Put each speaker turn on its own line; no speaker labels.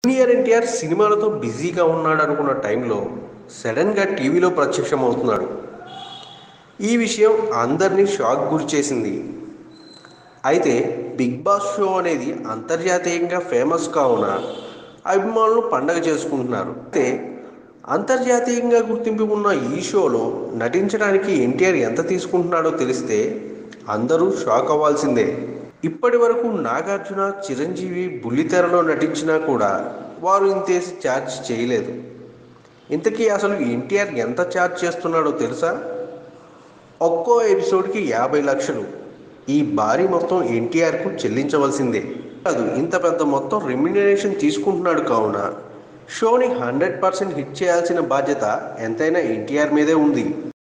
junior NTR సినిమాలతో బిజీగా ఉన్నాడు అనుకున్న టైంలో సడన్గా టీవీలో ప్రత్యక్షమవుతున్నాడు ఈ విషయం అందరినీ షాక్ గురి చేసింది అయితే బిగ్ బాస్ షో అనేది అంతర్జాతీయంగా ఫేమస్ కావున అభిమానులు పండగ చేసుకుంటున్నారు అయితే అంతర్జాతీయంగా గుర్తింపు ఉన్న ఈ షోలో నటించడానికి ఎన్టీఆర్ ఎంత తీసుకుంటున్నాడో తెలిస్తే అందరూ షాక్ అవ్వాల్సిందే ఇప్పటి వరకు నాగార్జున చిరంజీవి బుల్లితెరలో నటించినా కూడా వారు ఇంతేసి ఛార్జ్ చేయలేదు ఇంతకీ అసలు ఎన్టీఆర్ ఎంత ఛార్జ్ చేస్తున్నాడో తెలుసా ఒక్కో ఎపిసోడ్కి యాభై లక్షలు ఈ భారీ మొత్తం ఎన్టీఆర్కు చెల్లించవలసిందే కాదు ఇంత పెద్ద మొత్తం రెమ్యునరేషన్ తీసుకుంటున్నాడు కావున షోని హండ్రెడ్ పర్సెంట్ హిట్ చేయాల్సిన బాధ్యత ఎంతైనా ఎన్టీఆర్ మీదే ఉంది